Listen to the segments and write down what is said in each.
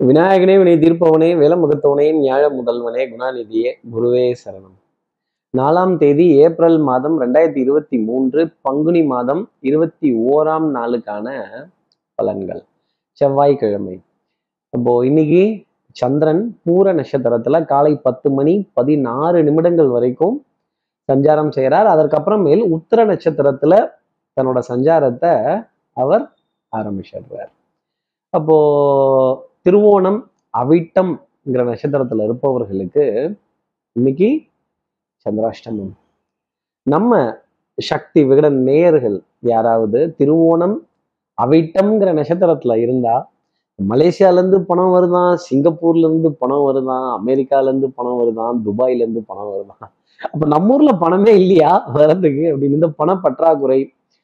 விநாயகனே வினை தீர்ப்பவனே வேலமுகத்தவனே ஞாழ முதல்வனே குணாநிதியே குருவே சரணம் நாலாம் தேதி ஏப்ரல் மாதம் ரெண்டாயிரத்தி இருபத்தி மூன்று பங்குனி மாதம் இருபத்தி ஓராம் நாளுக்கான பலன்கள் செவ்வாய்க்கிழமை அப்போ இன்னைக்கு சந்திரன் பூர நட்சத்திரத்துல காலை பத்து மணி பதினாறு நிமிடங்கள் வரைக்கும் சஞ்சாரம் செய்கிறார் அதற்கப்புறமேல் உத்தர நட்சத்திரத்துல தன்னோட சஞ்சாரத்தை அவர் ஆரம்பிச்சிடுறார் அப்போ திருவோணம் அவிட்டம்ங்கிற நட்சத்திரத்துல இருப்பவர்களுக்கு இன்னைக்கு சந்திராஷ்டமம் நம்ம சக்தி விகடன் நேயர்கள் யாராவது திருவோணம் அவிட்டம்ங்கிற நட்சத்திரத்துல இருந்தா மலேசியால இருந்து பணம் வருதான் சிங்கப்பூர்ல இருந்து பணம் வருதான் அமெரிக்கால இருந்து பணம் வருதான் துபாயில இருந்து பணம் வருதான் அப்ப நம்ம ஊர்ல பணமே இல்லையா வரதுக்கு அப்படின்னு இந்த பண பற்றாக்குறை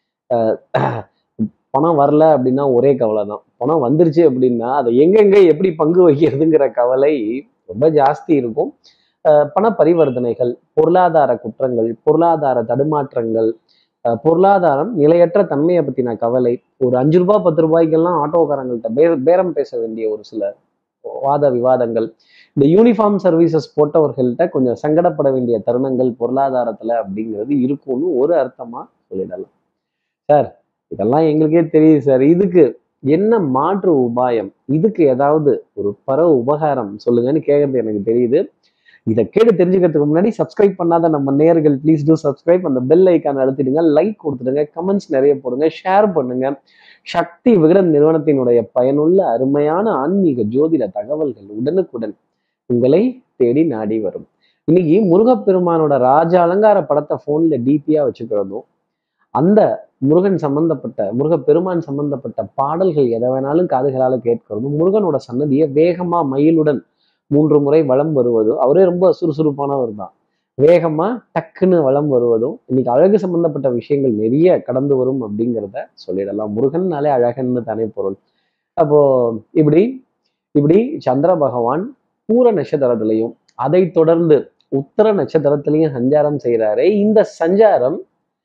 அஹ், பணம் வரல அப்படின்னா ஒரே கவலை தான் பணம் வந்துருச்சு அப்படின்னா அதை எங்கெங்க எப்படி பங்கு வைக்கிறதுங்கிற கவலை ரொம்ப ஜாஸ்தி இருக்கும் அஹ், பண பரிவர்த்தனைகள் பொருளாதார குற்றங்கள் பொருளாதார தடுமாற்றங்கள் அஹ், பொருளாதாரம் நிலையற்ற தன்மையை பத்தின கவலை ஒரு அஞ்சு ரூபாய் பத்து ரூபாய்க்கெல்லாம் ஆட்டோக்காரங்கள்ட்ட பே பேரம் பேச வேண்டிய ஒரு சில வாத விவாதங்கள் இந்த யூனிஃபார்ம் சர்வீசஸ் போட்டவர்கள்ட்ட கொஞ்சம் சங்கடப்பட வேண்டிய தருணங்கள் பொருளாதாரத்துல அப்படிங்கிறது இருக்கும்னு ஒரு அர்த்தமா சொல்லிடலாம் சார் இதெல்லாம் எங்களுக்கே தெரியுது சார் இதுக்கு என்ன மாற்று உபாயம் இதுக்கு ஏதாவது ஒரு பர உபகாரம் சொல்லுங்கன்னு கேட்கறது எனக்கு தெரியுது இதை கேட்டு தெரிஞ்சுக்கிறதுக்கு முன்னாடி சப்ஸ்கிரைப் பண்ணாத நம்ம நேயர்கள் ப்ளீஸ் டூ சப்ஸ்கிரைப் அந்த பெல் ஐக்கான் அழுத்திடுங்க லைக் கொடுத்துடுங்க கமெண்ட்ஸ் நிறைய போடுங்க ஷேர் பண்ணுங்க சக்தி விகடன் நிறுவனத்தினுடைய பயனுள்ள அருமையான ஆன்மீக ஜோதிட தகவல்கள் உடனுக்குடன் உங்களை தேடி நாடி வரும் இன்னைக்கு முருகப்பெருமானோட ராஜ அலங்கார படத்தை போன்ல டிபியா வச்சுக்கிறதும் அந்த முருகன் சம்பந்தப்பட்ட முருகப்பெருமான் சம்பந்தப்பட்ட பாடல்கள் எதை வேணாலும் காதுகளால கேட்கிறதும் முருகனோட சன்னதியை வேகமா மயிலுடன் மூன்று முறை வலம் வருவதும் அவரே ரொம்ப சுறுசுறுப்பானவர் தான் வேகமா டக்குன்னு வலம் வருவதும் இன்னைக்கு அழகு சம்பந்தப்பட்ட விஷயங்கள் நிறைய கடந்து வரும் அப்படிங்கிறத சொல்லிடலாம் முருகன்னாலே அழகன்னு தானே பொருள் அப்போ இப்படி இப்படி சந்திர பகவான் பூர நட்சத்திரத்திலையும் அதை தொடர்ந்து உத்தர நட்சத்திரத்திலையும் சஞ்சாரம் செய்கிறாரே இந்த சஞ்சாரம்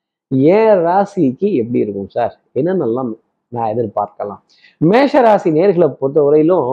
ஏன் ராசிக்கு எப்படி இருக்கும் சார் என்னென்னலாம் நான் எதிர்பார்க்கலாம் மேஷ ராசி நேர்களை பொறுத்தவரையிலும்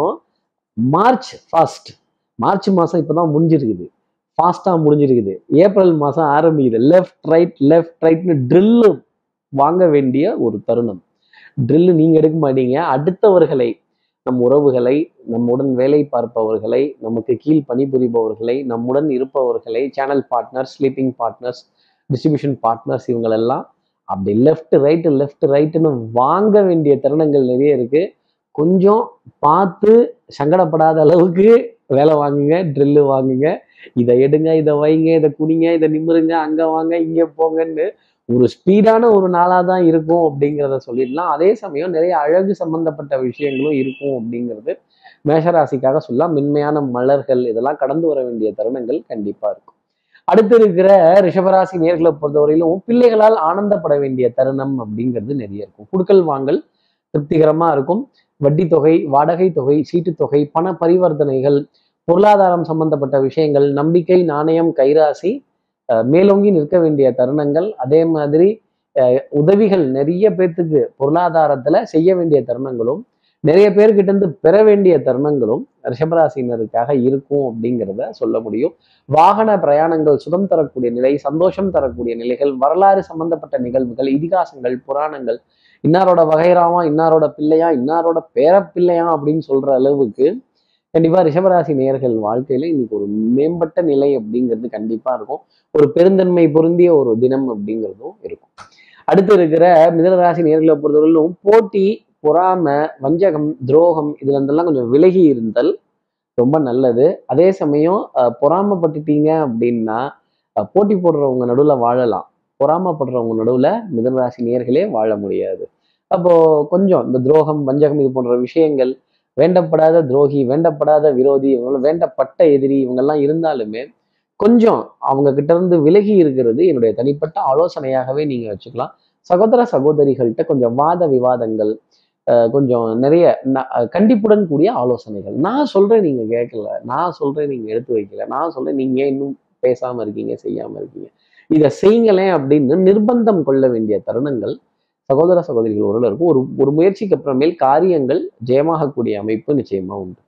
மார்ச் ஃபாஸ்ட் மார்ச் மாதம் இப்போதான் முடிஞ்சிருக்குது ஃபாஸ்ட்டாக முடிஞ்சிருக்குது ஏப்ரல் மாதம் ஆரம்பிக்குது லெஃப்ட் ரைட் லெஃப்ட் ரைட்னு ட்ரில்லு வாங்க வேண்டிய ஒரு தருணம் ட்ரில்லு நீங்கள் எடுக்க மாட்டீங்க அடுத்தவர்களை நம் உறவுகளை நம்முடன் வேலை பார்ப்பவர்களை நமக்கு கீழ் பணிபுரிபவர்களை நம்முடன் இருப்பவர்களை channel partners sleeping partners distribution partners இவங்களெல்லாம் அப்படி லெஃப்ட் ரைட்டு லெஃப்ட் ரைட்டுன்னு வாங்க வேண்டிய தருணங்கள் நிறைய இருக்கு கொஞ்சம் பார்த்து சங்கடப்படாத அளவுக்கு வேலை வாங்குங்க ட்ரில்லு வாங்குங்க இதை எடுங்க இதை வைங்க இதை குனிங்க இதை நிமிருங்க அங்க வாங்க இங்க போங்கன்னு ஒரு ஸ்பீடான ஒரு நாளாக தான் இருக்கும் அப்படிங்கிறத சொல்லிடலாம் அதே சமயம் நிறைய அழகு சம்பந்தப்பட்ட விஷயங்களும் இருக்கும் அப்படிங்கிறது மேஷராசிக்காக சொல்லலாம் மென்மையான மலர்கள் இதெல்லாம் கடந்து வர வேண்டிய தருணங்கள் கண்டிப்பா இருக்கும் அடுத்து இருக்கிற ரிஷபராசி நேர்களை பொறுத்தவரையிலும் பிள்ளைகளால் ஆனந்தப்பட வேண்டிய தருணம் அப்படிங்கிறது நிறைய இருக்கும் குடுக்கல் வாங்கல் திருப்திகரமா இருக்கும் வட்டி தொகை வாடகை தொகை சீட்டுத் தொகை பண பரிவர்த்தனைகள் பொருளாதாரம் சம்பந்தப்பட்ட விஷயங்கள் நம்பிக்கை நாணயம் கைராசி அஹ் மேலோங்கி நிற்க வேண்டிய தருணங்கள் அதே மாதிரி அஹ் உதவிகள் நிறைய பேர்த்துக்கு பொருளாதாரத்துல செய்ய வேண்டிய தருணங்களும் நிறைய பேர்கிட்ட இருந்து பெற வேண்டிய தருணங்களும் ரிஷபராசினருக்காக இருக்கும் அப்படிங்கிறத சொல்ல முடியும் வாகன பிரயாணங்கள் சுகம் தரக்கூடிய நிலை சந்தோஷம் தரக்கூடிய நிலைகள் வரலாறு சம்பந்தப்பட்ட நிகழ்வுகள் இதிகாசங்கள் புராணங்கள் இன்னாரோட வகைராமா இன்னாரோட பிள்ளையா இன்னாரோட பேரப்பிள்ளையா அப்படின்னு சொல்ற அளவுக்கு கண்டிப்பா ரிஷபராசி நேயர்கள் வாழ்க்கையில இன்னைக்கு ஒரு மேம்பட்ட நிலை அப்படிங்கிறது கண்டிப்பா இருக்கும் ஒரு பெருந்தன்மை பொருந்திய ஒரு தினம் அப்படிங்கிறதும் இருக்கும் அடுத்து இருக்கிற மிதனராசி நேர்களை பொறுத்தவரையிலும் போட்டி பொறாமை வஞ்சகம் துரோகம் இதுல இருந்தெல்லாம் கொஞ்சம் விலகி இருந்தல் ரொம்ப நல்லது அதே சமயம் அஹ், பொறாமைப்பட்டுட்டீங்க அப்படின்னா அஹ், போட்டி போடுறவங்க நடுவில் வாழலாம் பொறாமைப்படுறவங்க நடுவில் மிதனராசி நேர்களே வாழ முடியாது அப்போ கொஞ்சம் இந்த துரோகம் வஞ்சகம் இது போன்ற விஷயங்கள் வேண்டப்படாத துரோகி வேண்டப்படாத விரோதி இவங்க வேண்டப்பட்ட எதிரி இவங்கெல்லாம் இருந்தாலுமே கொஞ்சம் அவங்க கிட்ட இருந்து விலகி இருக்கிறது என்னுடைய தனிப்பட்ட ஆலோசனையாகவே நீங்க வச்சுக்கலாம் சகோதர சகோதரிகள்கிட்ட கொஞ்சம் வாத விவாதங்கள் அஹ் கொஞ்சம் நிறைய ந- அஹ் கண்டிப்புடன் கூடிய ஆலோசனைகள் நான் சொல்றேன் நீங்க கேட்கல நான் சொல்றேன் நீங்க எடுத்து வைக்கல நான் சொல்றேன் நீங்க ஏன் இன்னும் பேசாம இருக்கீங்க செய்யாம இருக்கீங்க இதை செய்யுங்களேன் அப்படின்னு நிர்பந்தம் கொள்ள வேண்டிய தருணங்கள் சகோதர சகோதரிகள் உறவில் இருக்கும் ஒரு ஒரு முயற்சிக்கு அப்புறமேல் காரியங்கள் ஜெயமாகக்கூடிய அமைப்பு நிச்சயமா உண்டு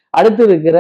அடுத்து இருக்கிற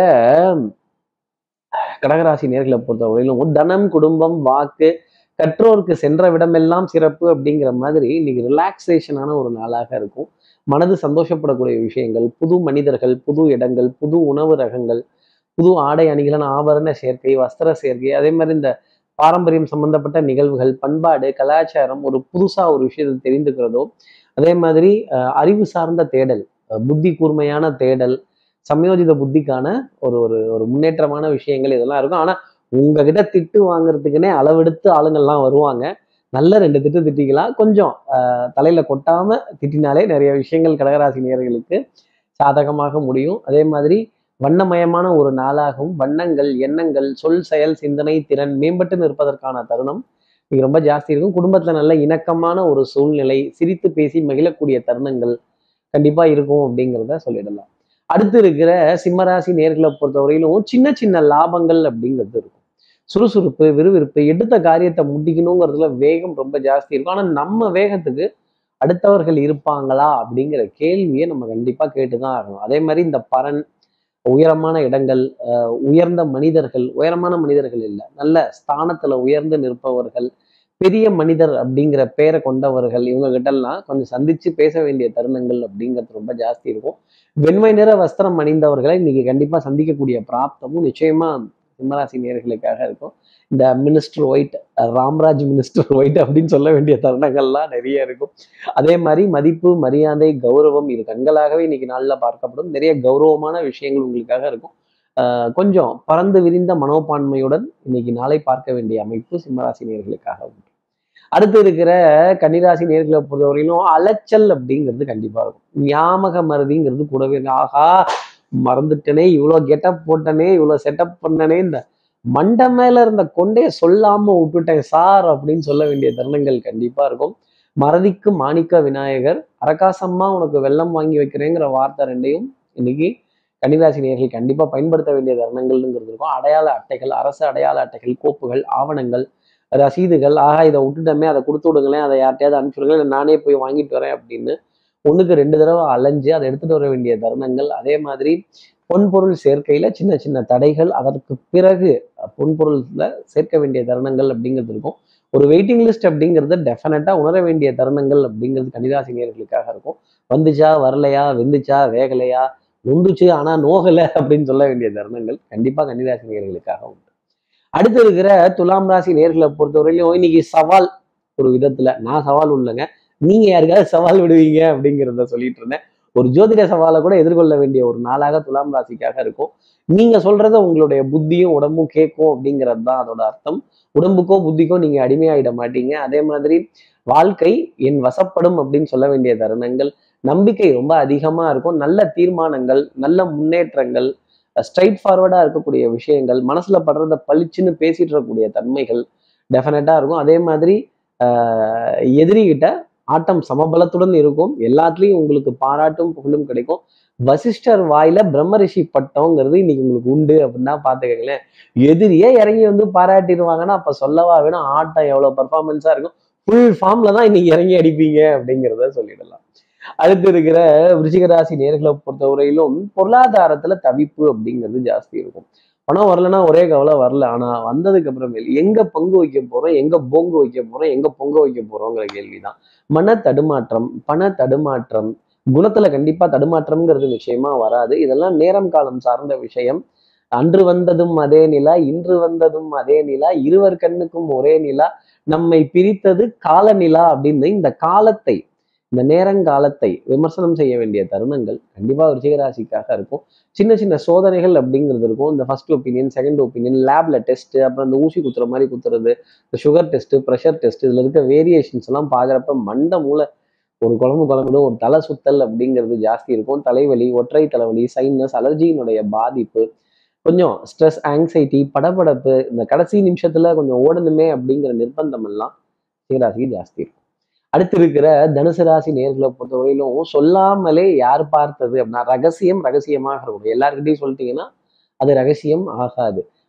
கடகராசி நேர்களை பொறுத்தவரையிலும் தனம் குடும்பம் வாக்கு கற்றோருக்கு சென்ற விடமெல்லாம் சிறப்பு அப்படிங்கிற மாதிரி இன்னைக்கு ரிலாக்ஸேஷனான ஒரு நாளாக இருக்கும் மனது சந்தோஷப்படக்கூடிய விஷயங்கள் புது மனிதர்கள் புது இடங்கள் புது உணவு ரகங்கள் புது ஆடை அணிகலன் ஆபரண சேர்க்கை வஸ்திர சேர்க்கை அதே மாதிரி இந்த பாரம்பரியம் சம்பந்தப்பட்ட நிகழ்வுகள் பண்பாடு கலாச்சாரம் ஒரு புதுசா ஒரு விஷயத்தை தெரிந்துக்கிறதோ அதே மாதிரி அஹ், அறிவு சார்ந்த தேடல் அஹ், புத்தி கூர்மையான தேடல் சமயோஜித புத்திக்கான ஒரு ஒரு ஒரு முன்னேற்றமான விஷயங்கள் இதெல்லாம் இருக்கும் ஆனா உங்ககிட்ட திட்டு வாங்குறதுக்குன்னே அளவெடுத்து ஆளுங்கள்லாம் வருவாங்க நல்ல ரெண்டு திட்டு திட்டிக்கலாம் கொஞ்சம் அஹ், தலையில கொட்டாம திட்டினாலே நிறைய விஷயங்கள் கடகராசி நேயர்களுக்கு சாதகமாக முடியும் அதே மாதிரி வண்ணமயமான ஒரு நாளாகவும் வண்ணங்கள் எண்ணங்கள் சொல் செயல் சிந்தனை திறன் மேம்பட்டு நிற்பதற்கான தருணம் இங்க ரொம்ப ஜாஸ்தி இருக்கும் குடும்பத்துல நல்ல இணக்கமான ஒரு சூழ்நிலை சிரித்து பேசி மகிழக்கூடிய தருணங்கள் கண்டிப்பா இருக்கும் அப்படிங்கிறத சொல்லிடலாம் அடுத்து இருக்கிற சிம்மராசி நேர்களை பொறுத்தவரையிலும் சின்ன சின்ன லாபங்கள் அப்படிங்கிறது இருக்கும் சுறுசுறுப்பு விறுவிறுப்பு எடுத்த காரியத்தை முடிக்கணுங்கிறதுல வேகம் ரொம்ப ஜாஸ்தி இருக்கும் ஆனா நம்ம வேகத்துக்கு அடுத்தவர்கள் இருப்பாங்களா அப்படிங்கிற கேள்வியை நம்ம கண்டிப்பா கேட்டுதான் ஆகணும் அதே மாதிரி இந்த பரன் உயரமான இடங்கள் அஹ் உயர்ந்த மனிதர்கள் உயரமான மனிதர்கள் இல்லை நல்ல ஸ்தானத்துல உயர்ந்து நிற்பவர்கள் பெரிய மனிதர் அப்படிங்கிற பெயரை கொண்டவர்கள் இவங்க கிட்ட எல்லாம் கொஞ்சம் சந்திச்சு பேச வேண்டிய தருணங்கள் அப்படிங்கிறது ரொம்ப ஜாஸ்தி இருக்கும் வெண்மை நிற வஸ்திரம் அணிந்தவர்களை இன்னைக்கு கண்டிப்பா சந்திக்கக்கூடிய பிராப்தமும் நிச்சயமா சிம்மராசி நேர்களுக்காக இருக்கும் இந்த minister white Ramraj minister white அப்படின்னு சொல்ல வேண்டிய தருணங்கள்லாம் நிறைய இருக்கும் அதே மாதிரி மதிப்பு மரியாதை கௌரவம் இது கண்களாகவே இன்னைக்கு நாளில் பார்க்கப்படும் நிறைய கௌரவமான விஷயங்கள் உங்களுக்காக இருக்கும் ஆஹ் கொஞ்சம் பறந்து விரிந்த மனோபான்மையுடன் இன்னைக்கு நாளை பார்க்க வேண்டிய அமைப்பு சிம்மராசி நேர்களுக்காக உண்டு அடுத்து இருக்கிற கன்னிராசி நேர்களை பொறுத்தவரையிலும் அலைச்சல் அப்படிங்கிறது கண்டிப்பா இருக்கும் ஞாபக மறதிங்கிறது கூடவே இருக்கு. ஆஹா மறந்துட்டனே இவ்வளோ கெட்டப் போட்டனே இவ்வளோ செட்டப் பண்ணனே இந்த மண்டை மேல இருந்த கொண்டே சொல்லாம விட்டுட்டேன் சார் அப்படின்னு சொல்ல வேண்டிய தருணங்கள் கண்டிப்பா இருக்கும் மறதிக்கு மாணிக்க விநாயகர் அரகாசம்மா உனக்கு வெள்ளம் வாங்கி வைக்கிறேங்கிற வார்த்தை ரெண்டையும் இன்னைக்கு கன்னிராசி நேர்கள் கண்டிப்பா பயன்படுத்த வேண்டிய தருணங்கள்ங்கிறது இருக்கும் அடையாள அட்டைகள் அரசு அடையாள அட்டைகள் கோப்புகள் ஆவணங்கள் ரசீதுகள் ஆஹா இதை விட்டுட்டோமே அதை கொடுத்து விடுங்களேன் அதை யார்ட்டையாவது அனுப்பிச்சுடுங்க இல்லை நானே போய் வாங்கிட்டு வரேன் அப்படின்னு ஒண்ணுக்கு ரெண்டு தடவை அலைஞ்சு அதை எடுத்துட்டு வர வேண்டிய தருணங்கள் அதே மாதிரி பொன்பொருள் சேர்க்கையில சின்ன சின்ன தடைகள் அதற்கு பிறகு அஹ், பொன்பொருள்ல சேர்க்க வேண்டிய தருணங்கள் அப்படிங்கிறது இருக்கும் ஒரு வெயிட்டிங் லிஸ்ட் அப்படிங்கிறது டெஃபினட்டா உணர வேண்டிய தருணங்கள் அப்படிங்கிறது கன்னிராசி நேர்களுக்காக இருக்கும் வந்துச்சா வரலையா வெந்துச்சா வேகலையா நொந்துச்சு ஆனா நோகலை அப்படின்னு சொல்ல வேண்டிய தருணங்கள் கண்டிப்பா கன்னிராசி நேர்களுக்காக உண்டு அடுத்து இருக்கிற துலாம் ராசி நேர்களை பொறுத்தவரையிலும் இன்னைக்கு சவால் ஒரு விதத்துல நான் சவால் உள்ளங்க நீங்க யாருக்காவது சவால் விடுவீங்க அப்படிங்கிறத சொல்லிட்டு இருந்தேன் ஒரு ஜோதிட சவாலை கூட எதிர்கொள்ள வேண்டிய ஒரு நாளாக துலாம் ராசிக்காக இருக்கும் நீங்க சொல்றத உங்களுடைய புத்தியும் உடம்பும் கேட்கும் அப்படிங்கிறது தான் அதோட அர்த்தம் உடம்புக்கோ புத்திக்கோ நீங்க அடிமையாயிட மாட்டீங்க அதே மாதிரி வாழ்க்கை என் வசப்படும் அப்படின்னு சொல்ல வேண்டிய தருணங்கள் நம்பிக்கை ரொம்ப அதிகமா இருக்கும் நல்ல தீர்மானங்கள் நல்ல முன்னேற்றங்கள் ஸ்ட்ரைட் ஃபார்வர்டா இருக்கக்கூடிய விஷயங்கள் மனசுல படுறத பளிச்சுன்னு பேசிட்டு இருக்கக்கூடிய தன்மைகள் டெஃபினட்டா இருக்கும் அதே மாதிரி ஆஹ் எதிரிகிட்ட ஆட்டம் சமபலத்துடன் இருக்கும் எல்லாத்துலயும் உங்களுக்கு பாராட்டும் புகழும் கிடைக்கும் வசிஷ்டர் வாயில பிரம்மரிஷி பட்டம்ங்கிறது இன்னைக்கு உங்களுக்கு உண்டு அப்படின்னா பாத்துக்கங்களேன் எதிரியே இறங்கி வந்து பாராட்டிடுவாங்கன்னா அப்ப சொல்லவா வேணும் ஆட்டம் எவ்வளவு பர்ஃபார்மன்ஸா இருக்கும் ஃபுல் ஃபார்ம்ல தான் இன்னைக்கு இறங்கி அடிப்பீங்க அப்படிங்கிறத சொல்லிடலாம் அடுத்து இருக்கிற விருச்சிக ராசி நேர்களை பொறுத்தவரையிலும் பொருளாதாரத்துல தவிப்பு அப்படிங்கிறது ஜாஸ்தி இருக்கும் பணம் வரலன்னா ஒரே கவலை வரல ஆனா வந்ததுக்கு அப்புறமேல் எங்க பங்கு வைக்க போறோம் எங்க பொங்கு வைக்க போறோம் எங்க பொங்க வைக்க போறோங்கிற கேள்விதான் மன தடுமாற்றம் பண தடுமாற்றம் குணத்துல கண்டிப்பா தடுமாற்றம்ங்கிறது நிச்சயமா வராது இதெல்லாம் நேரம் காலம் சார்ந்த விஷயம் அன்று வந்ததும் அதே நிலா இன்று வந்ததும் அதே நிலா இருவர் கண்ணுக்கும் ஒரே நிலா நம்மை பிரித்தது கால நிலா அப்படின்னு இந்த காலத்தை இந்த நேரங்காலத்தை விமர்சனம் செய்ய வேண்டிய தருணங்கள் கண்டிப்பா ரிச்சிகராசிக்காக இருக்கும் சின்ன சின்ன சோதனைகள் அப்படிங்கிறது இருக்கும் இந்த ஃபர்ஸ்ட் ஒப்பீனியன் செகண்ட் ஒப்பீனியன் லேப்ல டெஸ்ட் அப்புறம் இந்த ஊசி குத்துற மாதிரி குத்துறது இந்த சுகர் டெஸ்ட் ப்ரெஷர் டெஸ்ட் இதுல இருக்க வேரியேஷன்ஸ் எல்லாம் பாக்குறப்ப மண்ட மூளை ஒரு குழம்பு குழம்புடும் ஒரு தலை சுத்தல் அப்படிங்கிறது ஜாஸ்தி இருக்கும் தலைவலி ஒற்றை தலைவலி சைனஸ் அலர்ஜியினுடைய பாதிப்பு கொஞ்சம் ஸ்ட்ரெஸ் ஆங்ஸைட்டி படபடப்பு இந்த கடைசி நிமிஷத்துல கொஞ்சம் ஓடணுமே அப்படிங்கிற நிர்பந்தம் எல்லாம் சிவராசிக்கு ஜாஸ்தி இருக்கும் அடுத்து இருக்கிற தனுசு ராசி நேர்களை பொறுத்தவரையிலும் சொல்லாமலே யார் பார்த்தது அப்படின்னா ரகசியம் ரகசியமாக இருக்கும் எல்லாருக்கிட்டையும் சொல்லிட்டீங்கன்னா அது ரகசியம் ஆகாது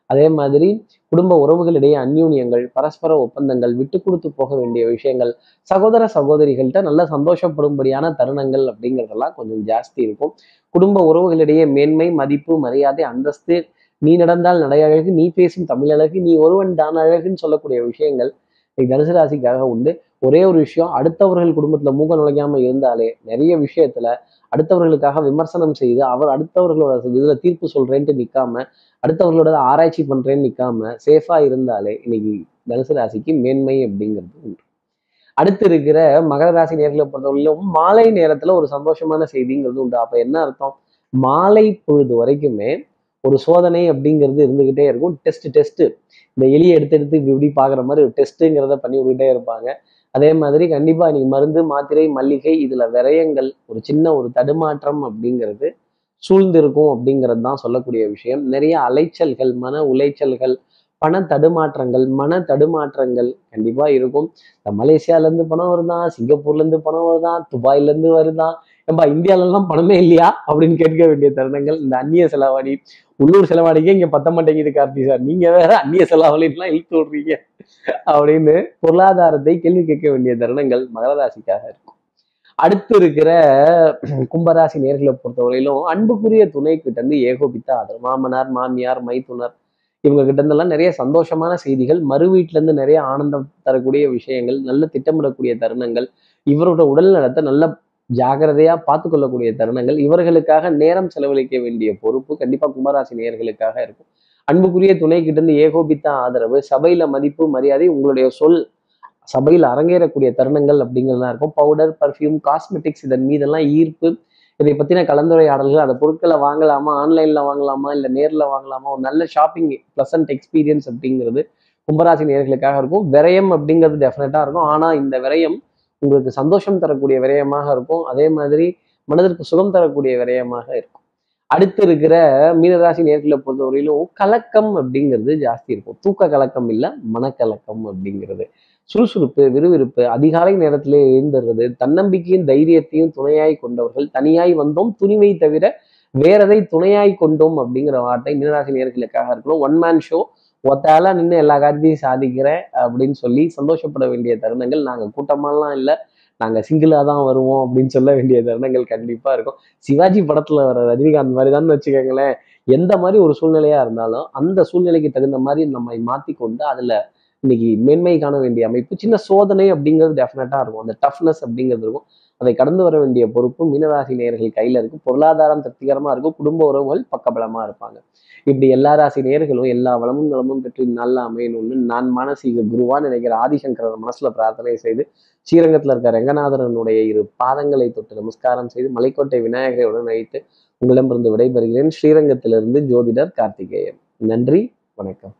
அதே மாதிரி குடும்ப உறவுகளிடையே அந்யூன்யங்கள் பரஸ்பர ஒப்பந்தங்கள் விட்டு கொடுத்து போக வேண்டிய விஷயங்கள் சகோதர சகோதரிகள்கிட்ட நல்ல சந்தோஷப்படும்படியான தருணங்கள் அப்படிங்கிறதெல்லாம் கொஞ்சம் ஜாஸ்தி இருக்கும் குடும்ப உறவுகளிடையே மேன்மை மதிப்பு மரியாதை அந்தஸ்து நீ நடந்தால் நடையழகு நீ பேசும் தமிழழகு நீ ஒருவன் தான் அழகுன்னு சொல்லக்கூடிய விஷயங்கள் இன்னைக்கு தனுசு ராசிக்காக உண்டு ஒரே ஒரு விஷயம் அடுத்தவர்கள் குடும்பத்துல மூக்க நுழைக்காம இருந்தாலே நிறைய விஷயத்துல அடுத்தவர்களுக்காக விமர்சனம் செய்து அவர் அடுத்தவர்களோட இதுல தீர்ப்பு சொல்றேன்ட்டு நிக்காம அடுத்தவர்களோட ஆராய்ச்சி பண்றேன்னு நிக்காம சேஃபா இருந்தாலே இன்னைக்கு தனுசு ராசிக்கு மேன்மை அப்படிங்கிறது உண்டு அடுத்து இருக்கிற மகர ராசி நேர்களை பொறுத்தவரையிலும் மாலை நேரத்துல ஒரு சந்தோஷமான செய்திங்கிறது உண்டு அப்ப என்ன அர்த்தம் மாலை பொழுது வரைக்குமே ஒரு சோதனை அப்படிங்கிறது இருந்துகிட்டே இருக்கும் டெஸ்ட் டெஸ்ட் இந்த எலியை எடுத்து எடுத்து இப்படி இப்படி பாக்குற மாதிரி ஒரு டெஸ்ட்டுங்கிறத பண்ணி விட்டுட்டே இருப்பாங்க அதே மாதிரி கண்டிப்பா இன்னைக்கு மருந்து மாத்திரை மல்லிகை இதுல விரயங்கள் ஒரு சின்ன ஒரு தடுமாற்றம் அப்படிங்கிறது சூழ்ந்திருக்கும் அப்படிங்கிறது தான் சொல்லக்கூடிய விஷயம் நிறைய அலைச்சல்கள் மன உளைச்சல்கள் பண தடுமாற்றங்கள் மன தடுமாற்றங்கள் கண்டிப்பா இருக்கும் இந்த மலேசியால இருந்து பணம் வருதான் சிங்கப்பூர்ல இருந்து பணம் வருதான் துபாயில இருந்து வருதான் ஏம்பா இந்தியால எல்லாம் பணமே இல்லையா அப்படின்னு கேட்க வேண்டிய தருணங்கள் இந்த அந்நிய செலவாணி உள்ளூர் செலவாணிக்கே இங்க பத்த மாட்டேங்குது கார்த்தி சார் நீங்க வேற அந்நிய செலவாணிலாம் இழுத்து விடுறீங்க அப்படின்னு பொருளாதாரத்தை கேள்வி கேட்க வேண்டிய தருணங்கள் மகர ராசிக்காக இருக்கும் அடுத்து இருக்கிற கும்பராசி நேர்களை பொறுத்தவரையிலும் அன்புக்குரிய துணை கிட்ட இருந்து ஏகோபித்த ஆதரவு மாமனார் மாமியார் மைத்துனர் இவங்க கிட்ட இருந்தெல்லாம் நிறைய சந்தோஷமான செய்திகள் மறு வீட்டுல இருந்து நிறைய ஆனந்தம் தரக்கூடிய விஷயங்கள் நல்ல திட்டமிடக்கூடிய தருணங்கள் இவரோட உடல் நலத்தை நல்ல ஜாகிரதையா பார்த்து கொள்ளக்கூடிய தருணங்கள் இவர்களுக்காக நேரம் செலவழிக்க வேண்டிய பொறுப்பு கண்டிப்பா கும்பராசி நேயர்களுக்காக இருக்கும் அன்புக்குரிய துணை கிட்ட இருந்து ஏகோபித்த ஆதரவு சபையில மதிப்பு மரியாதை உங்களுடைய சொல் சபையில் அரங்கேறக்கூடிய தருணங்கள் அப்படிங்கிறதுலாம் இருக்கும் பவுடர் பர்ஃப்யூம் காஸ்மெட்டிக்ஸ் இதன் மீதெல்லாம் ஈர்ப்பு இதை பத்தின கலந்துரையாடல்கள் அந்த பொருட்களை வாங்கலாமா ஆன்லைன்ல வாங்கலாமா இல்ல நேர்ல வாங்கலாமா ஒரு நல்ல ஷாப்பிங் ப்ளசன்ட் எக்ஸ்பீரியன்ஸ் அப்படிங்கிறது கும்பராசி நேர்களுக்காக இருக்கும் விரயம் அப்படிங்கிறது டெஃபினட்டா இருக்கும் ஆனா இந்த விரயம் உங்களுக்கு சந்தோஷம் தரக்கூடிய விரயமாக இருக்கும் அதே மாதிரி மனதிற்கு சுகம் தரக்கூடிய விரயமாக இருக்கும் அடுத்து இருக்கிற மீனராசி நேர்களை பொறுத்தவரையிலும் கலக்கம் அப்படிங்கிறது ஜாஸ்தி இருக்கும் தூக்க கலக்கம் இல்லை மனக்கலக்கம் அப்படிங்கிறது சுறுசுறுப்பு விறுவிறுப்பு அதிகாலை நேரத்திலே எழுந்துடுறது தன்னம்பிக்கையும் தைரியத்தையும் துணையாய் கொண்டவர்கள் தனியாய் வந்தோம் துணிவை தவிர வேறதை துணையாய் கொண்டோம் அப்படிங்கிற வார்த்தை மீனராசி நேர்களுக்காக இருக்கணும் ஒன் மேன் ஷோ ஒத்தால நின்று எல்லா காரியத்தையும் சாதிக்கிறேன் அப்படின்னு சொல்லி சந்தோஷப்பட வேண்டிய தருணங்கள் நாங்கள் கூட்டமாலாம் இல்லை நாங்கள் சிங்கிளாக தான் வருவோம் அப்படின்னு சொல்ல வேண்டிய தருணங்கள் கண்டிப்பாக இருக்கும் சிவாஜி படத்தில் வர ரஜினிகாந்த் மாதிரி தான் வச்சுக்கோங்களேன் எந்த மாதிரி ஒரு சூழ்நிலையாக இருந்தாலும் அந்த சூழ்நிலைக்கு தகுந்த மாதிரி நம்மை மாற்றி கொண்டு அதில் இன்னைக்கு மேன்மை காண வேண்டிய அமைப்பு சின்ன சோதனை அப்படிங்கிறது டெஃபினட்டாக இருக்கும் அந்த டஃப்னஸ் அப்படிங்கிறது இருக்கும் அதை கடந்து வர வேண்டிய பொறுப்பு மீனராசி நேயர்கள் கையில இருக்கு பொருளாதாரம் திருப்திகரமா இருக்கும் குடும்ப உறவுகள் பக்கபலமா இருப்பாங்க இப்படி எல்லா ராசி நேயர்களும் எல்லா வளமும் நலமும் பெற்று நல்ல அமையணும்னு நான் மானசீக குருவா நினைக்கிற ஆதிசங்கரர் மனசுல பிரார்த்தனை செய்து ஸ்ரீரங்கத்துல இருக்க ரங்கநாதரனுடைய இரு பாதங்களை தொட்டு நமஸ்காரம் செய்து மலைக்கோட்டை விநாயகருடன் வைத்து உங்களிடமிருந்து விடைபெறுகிறேன் ஸ்ரீரங்கத்திலிருந்து ஜோதிடர் கார்த்திகேயன் நன்றி வணக்கம்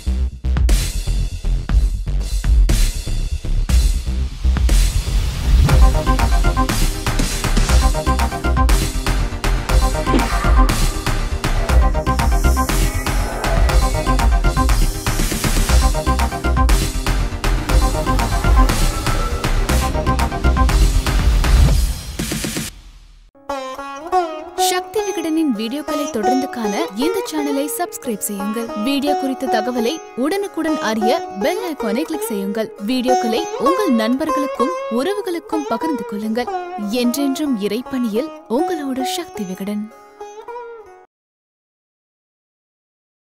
சக்தி விகடனின் வீடியோக்களை தொடர்ந்து காண இந்த சேனலை சப்ஸ்கிரைப் செய்யுங்கள் வீடியோ குறித்த தகவலை உடனுக்குடன் அறிய பெல் ஐகானை கிளிக் செய்யுங்கள் வீடியோக்களை உங்கள் நண்பர்களுக்கும் உறவுகளுக்கும் பகிர்ந்து கொள்ளுங்கள் என்றென்றும் இறைப்பணியில் உங்களோட சக்தி விகடன்